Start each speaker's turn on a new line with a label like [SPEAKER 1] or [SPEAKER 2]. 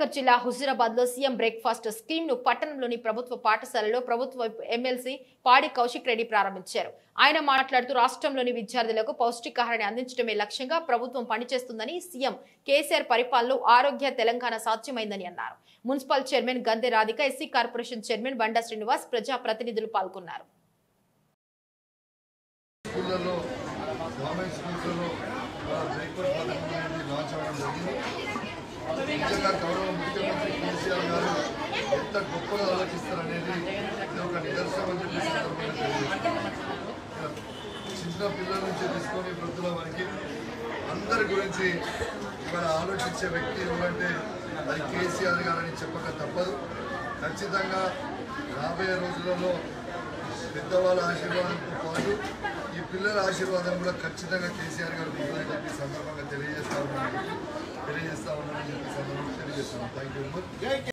[SPEAKER 1] కరీంనగర్ జిల్లా హుజూరాబాద్ లో CM breakfast scheme ను పట్టణంలోని ప్రభుత్వ పాఠశాలలో ప్రభుత్వ ఎమ్మెల్సీ పాడి కౌశిక్ రెడ్డి ప్రారంభించారు ఆయన మాట్లాడుతూ రాష్ట్రంలోని విద్యార్థులకు పౌష్టికాహారాన్ని అందించడమే లక్ష్యంగా ప్రభుత్వం పనిచేస్తుందని సీఎం కేసీఆర్ పరిపాలనలో ఆరోగ్య తెలంగాణ సాధ్యమైందని అన్నారు municipal chairman Gande Radhika SC corporation chairman Banda Srinivas ప్రజా ప్రతినిధులు పాల్గొన్నారు
[SPEAKER 2] స్కూళ్ళలో గవర్నమెంట్ స్కూల్స్లో బ్రేక్ఫాస్ట్ పథకం అనేది లాంచ్ అవ్వడం జరిగింది నిజంగా గౌరవ ముఖ్యమంత్రి కేసీఆర్ గారు ఎంత గొప్పగా ఆలోచిస్తారనేది ఇది ఒక నిదర్శనం అని చెప్పి సందర్భంగా తెలియజేస్తున్నాను. చిన్న పిల్లల నుంచి తీసుకొని వృద్ధుల వరకు అందరి గురించి ఇవాళ ఆలోచించే వ్యక్తి ఎవరంటే అది కేసీఆర్ గారని చెప్పక తప్పదు ఖచ్చితంగా రాబోయే రోజులలో పెద్దవాళ్ళ ఆశీర్వాదంతో పాటు ఈ పిల్లల ఆశీర్వాదం కూడా ఖచ్చితంగా కేసీఆర్ గారు ఉంటుందని చెప్పి ఈ సందర్భంగా తెలియజేస్తా ఉన్నాను తెలియజేస్తా ఉన్నానని చెప్పి ఈ సందర్భంగా తెలియజేస్తున్నాను థ్యాంక్ యూ వెరీ మచ్